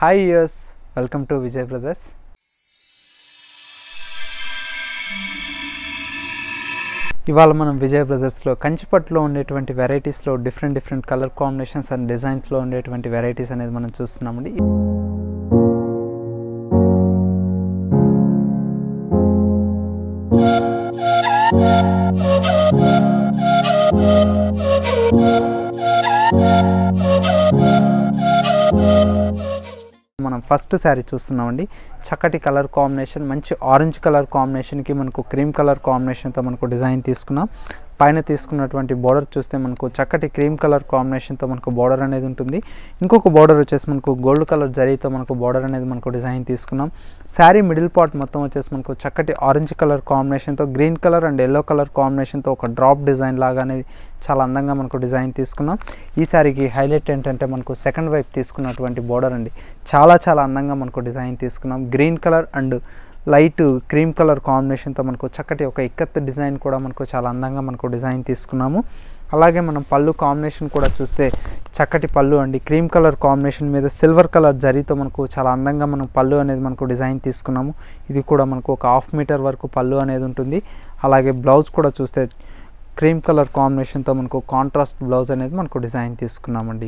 hi yes welcome to Vijay brothers ఇవాళ మనం విజయ్ బ్రదర్స్లో కంచిపట్టులో ఉండేటువంటి వెరైటీస్లో different different colour combinations and డిజైన్స్లో ఉండేటువంటి వెరైటీస్ అనేది మనం చూస్తున్నామండి మనం ఫస్ట్ శారీ చూస్తున్నామండి చక్కటి కలర్ కాంబినేషన్ మంచి ఆరెంజ్ కలర్ కాంబినేషన్కి మనకు క్రీమ్ కలర్ కాంబినేషన్తో మనకు డిజైన్ తీసుకున్నాం పైన తీసుకున్నటువంటి బార్డర్ చూస్తే మనకు చక్కటి క్రీమ్ కలర్ కాంబినేషన్తో మనకు బార్డర్ అనేది ఉంటుంది ఇంకొక బార్డర్ వచ్చేసి మనకు గోల్డ్ కలర్ జరీతో మనకు బార్డర్ అనేది మనకు డిజైన్ తీసుకున్నాం శారీ మిడిల్ పార్ట్ మొత్తం వచ్చేసి మనకు చక్కటి ఆరెంజ్ కలర్ కాంబినేషన్తో green colour and yellow colour కాంబినేషన్తో ఒక డ్రాప్ డిజైన్ లాగా అనేది చాలా అందంగా మనకు డిజైన్ తీసుకున్నాం ఈ శారీకి హైలైట్ ఏంటంటే మనకు సెకండ్ వైపు తీసుకున్నటువంటి బార్డర్ అండి చాలా చాలా అందంగా మనకు డిజైన్ తీసుకున్నాం green colour and light cream colour కాంబినేషన్తో మనకు చక్కటి ఒక ఇక్కత్ డిజైన్ కూడా మనకు చాలా అందంగా మనకు డిజైన్ తీసుకున్నాము అలాగే మనం పళ్ళు కాంబినేషన్ కూడా చూస్తే చక్కటి పళ్ళు అండి క్రీమ్ కలర్ కాంబినేషన్ మీద సిల్వర్ కలర్ జరీతో మనకు చాలా అందంగా మనం పళ్ళు అనేది మనకు డిజైన్ తీసుకున్నాము ఇది కూడా మనకు ఒక హాఫ్ మీటర్ వరకు పళ్ళు అనేది ఉంటుంది అలాగే బ్లౌజ్ కూడా చూస్తే క్రీమ్ కలర్ కాంబినేషన్తో మనకు కాంట్రాస్ట్ బ్లౌజ్ అనేది మనకు డిజైన్ తీసుకున్నామండి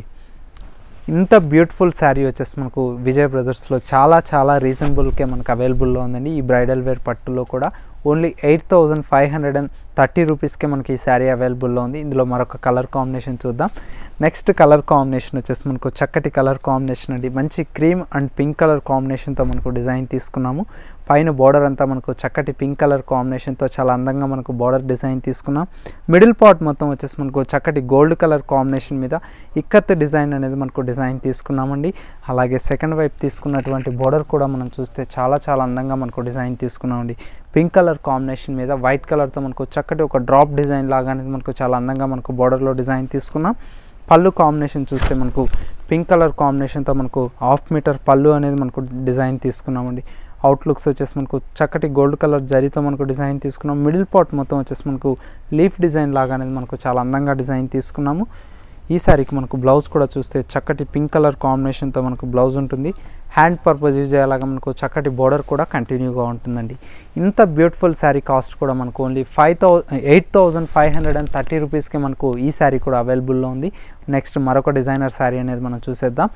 ఇంత బ్యూటిఫుల్ శారీ వచ్చేసి మనకు విజయ్ బ్రదర్స్లో చాలా చాలా రీజనబుల్కే మనకు అవైలబుల్లో ఉందండి ఈ బ్రైడల్ వేర్ పట్టులో కూడా only eight thousand five hundred and thirty రూపీస్కే మనకి ఈ శారీ అవైలబుల్లో ఉంది ఇందులో మరొక కలర్ కాంబినేషన్ చూద్దాం నెక్స్ట్ కలర్ కాంబినేషన్ వచ్చేసి మనకు చక్కటి కలర్ కాంబినేషన్ అండి మంచి క్రీమ్ అండ్ పింక్ కలర్ కాంబినేషన్తో మనకు డిజైన్ తీసుకున్నాము పైన బార్డర్ అంతా మనకు చక్కటి పింక్ కలర్ కాంబినేషన్తో చాలా అందంగా మనకు బార్డర్ డిజైన్ తీసుకున్నాం మిడిల్ పార్ట్ మొత్తం వచ్చేసి మనకు చక్కటి గోల్డ్ కలర్ కాంబినేషన్ మీద ఇక్కత్ డిజైన్ అనేది మనకు డిజైన్ తీసుకున్నామండి అలాగే సెకండ్ వైపు తీసుకున్నటువంటి బార్డర్ కూడా మనం చూస్తే చాలా చాలా అందంగా మనకు డిజైన్ తీసుకున్నామండి పింక్ కలర్ కాంబినేషన్ మీద వైట్ కలర్తో మనకు చక్కటి ఒక డ్రాప్ డిజైన్ లాగా అనేది మనకు చాలా అందంగా మనకు బార్డర్లో డిజైన్ తీసుకున్నాం పళ్ళు కాంబినేషన్ చూస్తే మనకు పింక్ కలర్ కాంబినేషన్తో మనకు హాఫ్ మీటర్ పళ్ళు అనేది మనకు డిజైన్ తీసుకున్నామండి అవుట్లుక్స్ వచ్చేసి మనకు చక్కటి గోల్డ్ కలర్ జరీతో మనకు డిజైన్ తీసుకున్నాం మిడిల్ పార్ట్ మొత్తం వచ్చేసి మనకు లీఫ్ డిజైన్ లాగా అనేది మనకు చాలా అందంగా డిజైన్ తీసుకున్నాము ఈ సారీకి మనకు బ్లౌజ్ కూడా చూస్తే చక్కటి పింక్ కలర్ కాంబినేషన్తో మనకు బ్లౌజ్ ఉంటుంది హ్యాండ్ పర్పస్ యూజ్ అయ్యేలాగా మనకు చక్కటి బోర్డర్ కూడా కంటిన్యూగా ఉంటుందండి ఇంత బ్యూటిఫుల్ శారీ కాస్ట్ కూడా మనకు only five thou eight thousand five hundred and thirty రూపీస్కి మనకు ఈ శారీ కూడా అవైలబుల్లో ఉంది నెక్స్ట్ మరొక డిజైనర్ శారీ అనేది మనం చూసేద్దాం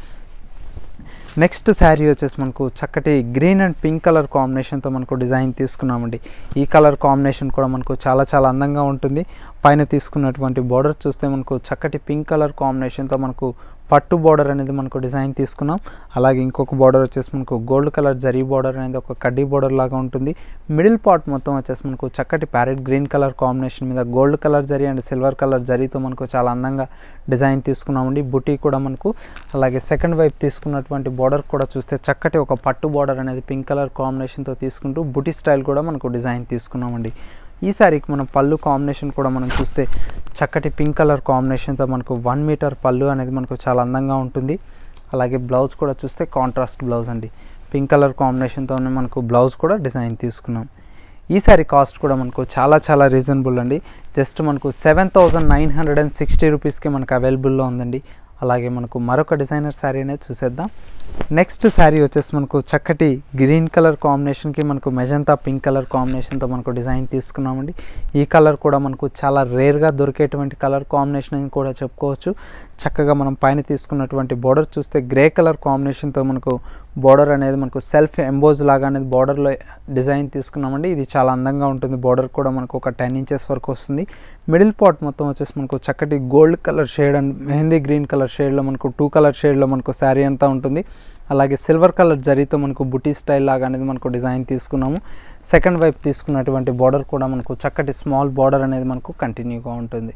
నెక్స్ట్ శారీ వచ్చేసి మనకు చక్కటి గ్రీన్ అండ్ పింక్ కలర్ కాంబినేషన్తో మనకు డిజైన్ తీసుకున్నామండి ఈ కలర్ కాంబినేషన్ కూడా మనకు చాలా చాలా అందంగా ఉంటుంది పైన తీసుకున్నటువంటి బార్డర్ చూస్తే మనకు చక్కటి పింక్ కలర్ కాంబినేషన్తో మనకు పట్టు బార్డర్ అనేది మనకు డిజైన్ తీసుకున్నాం అలాగే ఇంకొక బార్డర్ వచ్చేసి మనకు గోల్డ్ కలర్ జరీ బార్డర్ అనేది ఒక కడ్డీ బార్డర్ లాగా ఉంటుంది మిడిల్ పార్ట్ మొత్తం వచ్చేసి మనకు చక్కటి ప్యారెట్ గ్రీన్ కలర్ కాంబినేషన్ మీద gold colour zari and silver colour జరీతో మనకు చాలా అందంగా డిజైన్ తీసుకున్నామండి బుటీ కూడా మనకు అలాగే సెకండ్ వైపు తీసుకున్నటువంటి బార్డర్ కూడా చూస్తే చక్కటి ఒక పట్టు బార్డర్ అనేది పింక్ కలర్ కాంబినేషన్తో తీసుకుంటూ బుటీ స్టైల్ కూడా మనకు డిజైన్ తీసుకున్నామండి ఈ శారీకి మనం పళ్ళు కాంబినేషన్ కూడా మనం చూస్తే చక్కటి పింక్ కలర్ కాంబినేషన్తో మనకు వన్ మీటర్ పళ్ళు అనేది మనకు చాలా అందంగా ఉంటుంది అలాగే బ్లౌజ్ కూడా చూస్తే కాంట్రాస్ట్ బ్లౌజ్ అండి పింక్ కలర్ కాంబినేషన్తోనే మనకు బ్లౌజ్ కూడా డిజైన్ తీసుకున్నాం ఈ శారీ కాస్ట్ కూడా మనకు చాలా చాలా రీజనబుల్ అండి జస్ట్ మనకు seven thousand nine hundred and sixty రూపీస్కి మనకు అవైలబుల్లో ఉందండి అలాగే మనకు మరొక డిజైనర్ శారీ అనేది చూసేద్దాం నెక్స్ట్ శారీ వచ్చేసి మనకు చక్కటి గ్రీన్ కలర్ కాంబినేషన్కి మనకు మెజంతా పింక్ కలర్ కాంబినేషన్తో మనకు డిజైన్ తీసుకున్నామండి ఈ కలర్ కూడా మనకు చాలా రేర్గా దొరికేటువంటి కలర్ కాంబినేషన్ అని కూడా చెప్పుకోవచ్చు చక్కగా మనం పైన తీసుకున్నటువంటి బార్డర్ చూస్తే గ్రే కలర్ కాంబినేషన్తో మనకు బార్డర్ అనేది మనకు సెల్ఫ్ ఎంబోజ్ లాగా అనేది బార్డర్లో డిజైన్ తీసుకున్నామండి ఇది చాలా అందంగా ఉంటుంది బార్డర్ కూడా మనకు ఒక టెన్ ఇంచెస్ వరకు వస్తుంది మిడిల్ పార్ట్ మొత్తం వచ్చేసి మనకు చక్కటి gold colour shade and mehndi green colour షేడ్లో మనకు టూ కలర్ షేడ్లో మనకు శారీ అంతా ఉంటుంది అలాగే సిల్వర్ కలర్ జరీతో మనకు బుటీ స్టైల్ లాగా అనేది మనకు డిజైన్ తీసుకున్నాము సెకండ్ వైపు తీసుకున్నటువంటి బార్డర్ కూడా మనకు చక్కటి స్మాల్ బార్డర్ అనేది మనకు కంటిన్యూగా ఉంటుంది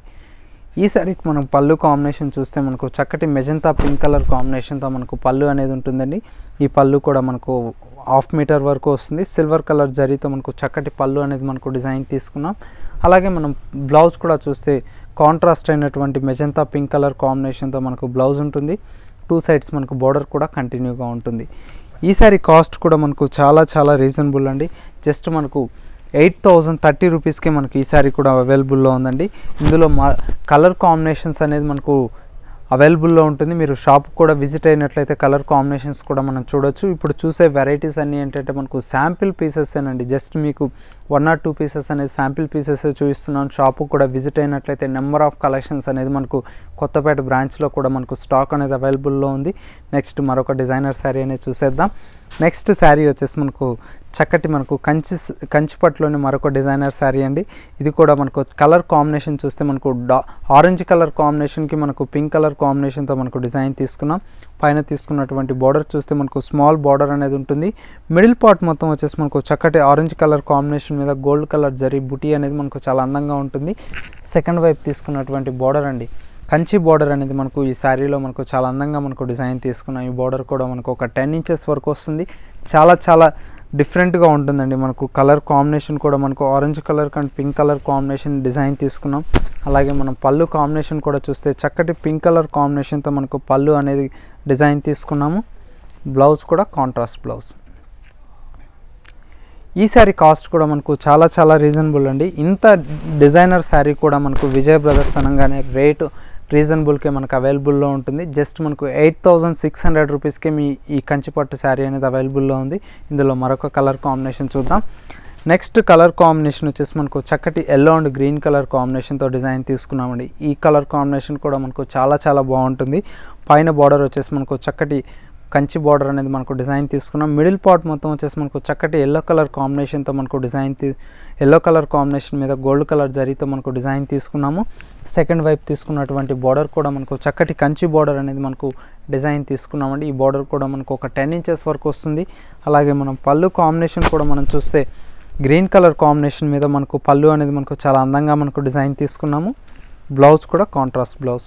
ఈ సారీకి మనం పళ్ళు కాంబినేషన్ చూస్తే మనకు చక్కటి మెజంతా పింక్ కలర్ కాంబినేషన్తో మనకు పళ్ళు అనేది ఉంటుందండి ఈ పళ్ళు కూడా మనకు హాఫ్ మీటర్ వరకు వస్తుంది సిల్వర్ కలర్ జరీతో మనకు చక్కటి పళ్ళు అనేది మనకు డిజైన్ తీసుకున్నాం అలాగే మనం బ్లౌజ్ కూడా చూస్తే కాంట్రాస్ట్ అయినటువంటి మెజంతా పింక్ కలర్ కాంబినేషన్తో మనకు బ్లౌజ్ ఉంటుంది టూ సైడ్స్ మనకు బార్డర్ కూడా కంటిన్యూగా ఉంటుంది ఈ సారీ కాస్ట్ కూడా మనకు చాలా చాలా రీజనబుల్ అండి జస్ట్ మనకు ఎయిట్ థౌజండ్ థర్టీ రూపీస్కి మనకి ఈ సారీ కూడా అవైలబుల్లో ఉందండి ఇందులో మా కలర్ కాంబినేషన్స్ అనేది మనకు అవైలబుల్లో ఉంటుంది మీరు షాప్ కూడా విజిట్ అయినట్లయితే కలర్ కాంబినేషన్స్ కూడా మనం చూడొచ్చు ఇప్పుడు చూసే వెరైటీస్ అన్నీ ఏంటంటే మనకు శాంపిల్ పీసెస్ అండి జస్ట్ మీకు వన్ ఆర్ టూ పీసెస్ అనేది శాంపిల్ పీసెస్ చూపిస్తున్నాను షాపు కూడా విజిట్ అయినట్లయితే నెంబర్ ఆఫ్ కలెక్షన్స్ అనేది మనకు కొత్తపేట బ్రాంచ్లో కూడా మనకు స్టాక్ అనేది అవైలబుల్లో ఉంది నెక్స్ట్ మరొక డిజైనర్ శారీ అనేది చూసేద్దాం నెక్స్ట్ శారీ వచ్చేసి మనకు చక్కటి మనకు కంచి కంచిపట్లోని మరొక డిజైనర్ శారీ అండి ఇది కూడా మనకు కలర్ కాంబినేషన్ చూస్తే మనకు డా ఆరెంజ్ కలర్ కాంబినేషన్కి మనకు పింక్ కలర్ కాంబినేషన్తో మనకు డిజైన్ తీసుకున్నాం పైన తీసుకున్నటువంటి బార్డర్ చూస్తే మనకు స్మాల్ బార్డర్ అనేది ఉంటుంది మిడిల్ పార్ట్ మొత్తం వచ్చేసి మనకు చక్కటి ఆరెంజ్ కలర్ కాంబినేషన్ మీద గోల్డ్ కలర్ జరీ బుటీ అనేది మనకు చాలా అందంగా ఉంటుంది సెకండ్ వైపు తీసుకున్నటువంటి బార్డర్ అండి కంచి బార్డర్ అనేది మనకు ఈ శారీలో మనకు చాలా అందంగా మనకు డిజైన్ తీసుకున్నాం ఈ బార్డర్ కూడా మనకు ఒక టెన్ ఇంచెస్ వరకు వస్తుంది చాలా చాలా డిఫరెంట్గా ఉంటుందండి మనకు కలర్ కాంబినేషన్ కూడా మనకు ఆరెంజ్ కలర్ కంటే పింక్ కలర్ కాంబినేషన్ డిజైన్ తీసుకున్నాం అలాగే మనం పళ్ళు కాంబినేషన్ కూడా చూస్తే చక్కటి పింక్ కలర్ కాంబినేషన్తో మనకు పళ్ళు అనేది డిజైన్ తీసుకున్నాము బ్లౌజ్ కూడా కాంట్రాస్ట్ బ్లౌజ్ ఈ శారీ కాస్ట్ కూడా మనకు చాలా చాలా రీజనబుల్ అండి ఇంత డిజైనర్ శారీ కూడా మనకు విజయ్ బ్రదర్స్ అనగానే రేటు రీజనబుల్కే మనకు అవైలబుల్లో ఉంటుంది జస్ట్ మనకు ఎయిట్ థౌజండ్ సిక్స్ హండ్రెడ్ రూపీస్కే మీ ఈ కంచిపట్టు శారీ అనేది అవైలబుల్లో ఉంది ఇందులో మరొక కలర్ కాంబినేషన్ చూద్దాం నెక్స్ట్ కలర్ కాంబినేషన్ వచ్చేసి మనకు చక్కటి ఎల్లో అండ్ గ్రీన్ కలర్ కాంబినేషన్తో డిజైన్ తీసుకున్నామండి ఈ కలర్ కాంబినేషన్ కూడా మనకు చాలా చాలా బాగుంటుంది పైన బార్డర్ వచ్చేసి మనకు చక్కటి కంచి బార్డర్ అనేది మనకు డిజైన్ తీసుకున్నాం మిడిల్ పార్ట్ మొత్తం వచ్చేసి మనకు చక్కటి ఎల్లో కలర్ కాంబినేషన్తో మనకు డిజైన్ ఎల్లో కలర్ కాంబినేషన్ మీద గోల్డ్ కలర్ జరీతో మనకు డిజైన్ తీసుకున్నాము సెకండ్ వైపు తీసుకున్నటువంటి బార్డర్ కూడా మనకు చక్కటి కంచి బార్డర్ అనేది మనకు డిజైన్ తీసుకున్నామండి ఈ బార్డర్ కూడా మనకు ఒక టెన్ ఇంచెస్ వరకు వస్తుంది అలాగే మనం పళ్ళు కాంబినేషన్ కూడా మనం చూస్తే గ్రీన్ కలర్ కాంబినేషన్ మీద మనకు పళ్ళు అనేది మనకు చాలా అందంగా మనకు డిజైన్ తీసుకున్నాము బ్లౌజ్ కూడా కాంట్రాస్ట్ బ్లౌజ్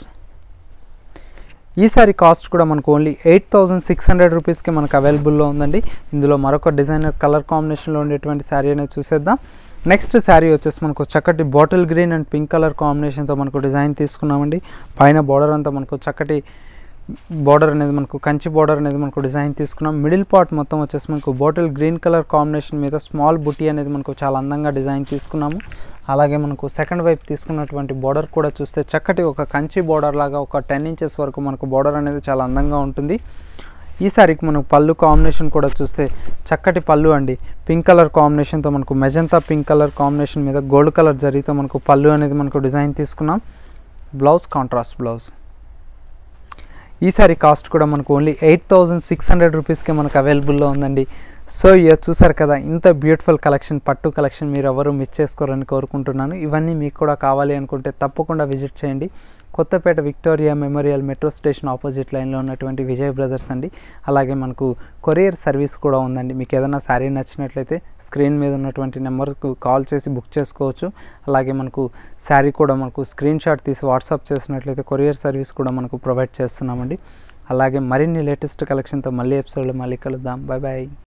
ఈ సారీ కాస్ట్ కూడా మనకు only eight thousand six hundred రూపీస్కి మనకు అవైలబుల్లో ఉందండి ఇందులో మరొక డిజైనర్ కలర్ కాంబినేషన్లో ఉండేటువంటి శారీ అనేది చూసేద్దాం నెక్స్ట్ శారీ వచ్చేసి మనకు చక్కటి bottle green and pink colour కాంబినేషన్తో మనకు డిజైన్ తీసుకున్నామండి పైన బార్డర్ అంతా మనకు చక్కటి బార్డర్ అనేది మనకు కంచి బార్డర్ అనేది మనకు డిజైన్ తీసుకున్నాం మిడిల్ పార్ట్ మొత్తం వచ్చేసి మనకు బాటిల్ గ్రీన్ కలర్ కాంబినేషన్ మీద స్మాల్ బుటీ అనేది మనకు చాలా అందంగా డిజైన్ తీసుకున్నాము అలాగే మనకు సెకండ్ వైపు తీసుకున్నటువంటి బార్డర్ కూడా చూస్తే చక్కటి ఒక కంచి బార్డర్ లాగా ఒక టెన్ ఇంచెస్ వరకు మనకు బార్డర్ అనేది చాలా అందంగా ఉంటుంది ఈ సారీకి మనకు పళ్ళు కాంబినేషన్ కూడా చూస్తే చక్కటి పళ్ళు అండి పింక్ కలర్ కాంబినేషన్తో మనకు మెజంతా పింక్ కలర్ కాంబినేషన్ మీద గోల్డ్ కలర్ జరిగితే మనకు పళ్ళు అనేది మనకు డిజైన్ తీసుకున్నాం బ్లౌజ్ కాంట్రాస్ట్ బ్లౌజ్ ఈ సారీ కాస్ట్ కూడా మనకు only eight thousand six hundred రూపీస్కి మనకు అవైలబుల్లో ఉందండి సో ఇక చూసారు కదా ఇంత బ్యూటిఫుల్ కలెక్షన్ పట్టు కలెక్షన్ మీరు ఎవరు మిస్ చేసుకోరని కోరుకుంటున్నాను ఇవన్నీ మీకు కూడా కావాలి అనుకుంటే తప్పకుండా విజిట్ చేయండి Kothapet Victoria Memorial metro station opposite లైన్లో ఉన్నటువంటి విజయ్ బ్రదర్స్ అండి అలాగే మనకు కొరియర్ సర్వీస్ కూడా ఉందండి మీకు ఏదైనా శారీ నచ్చినట్లయితే స్క్రీన్ మీద ఉన్నటువంటి నెంబర్కు కాల్ చేసి బుక్ చేసుకోవచ్చు అలాగే మనకు శారీ కూడా మనకు స్క్రీన్ షాట్ తీసి వాట్సాప్ చేసినట్లయితే కొరియర్ సర్వీస్ కూడా మనకు ప్రొవైడ్ చేస్తున్నామండి అలాగే మరిన్ని లేటెస్ట్ కలెక్షన్తో మళ్ళీ ఎపిసోడ్లో మళ్ళీ కలుద్దాం బాయ్ బాయ్